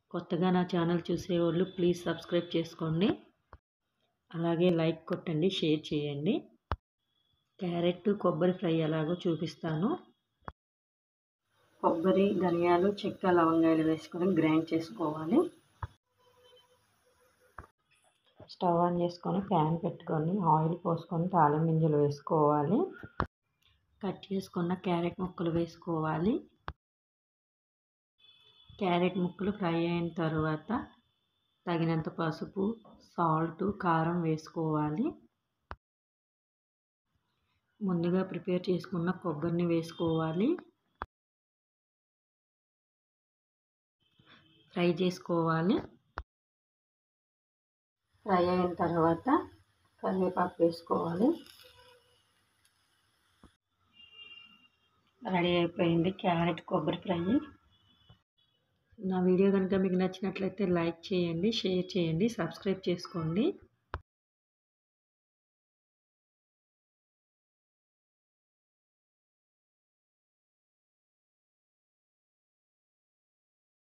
కొత్తగా నా ఛానల్ చూసేవాళ్ళు ప్లీజ్ సబ్స్క్రైబ్ చేసుకోండి అలాగే లైక్ కొట్టండి షేర్ చేయండి క్యారెట్ కొబ్బరి ఫ్రై ఎలాగో చూపిస్తాను కొబ్బరి ధనియాలు చెక్క లవంగాయలు వేసుకొని గ్రైండ్ చేసుకోవాలి స్టవ్ ఆన్ చేసుకొని ప్యాన్ పెట్టుకొని ఆయిల్ పోసుకొని తాళం గింజలు వేసుకోవాలి కట్ చేసుకున్న క్యారెట్ ముక్కలు వేసుకోవాలి క్యారెట్ ముక్కలు ఫ్రై అయిన తర్వాత తగినంత పసుపు సాల్ట్ కారం వేసుకోవాలి ముందుగా ప్రిపేర్ చేసుకున్న కొబ్బరిని వేసుకోవాలి ఫ్రై చేసుకోవాలి ఫ్రై అయిన తర్వాత కరివేపాకు వేసుకోవాలి రెడీ అయిపోయింది క్యారెట్ కొబ్బరి ఫ్రై నా వీడియో కనుక మీకు నచ్చినట్లయితే లైక్ చేయండి షేర్ చేయండి సబ్స్క్రైబ్ చేసుకోండి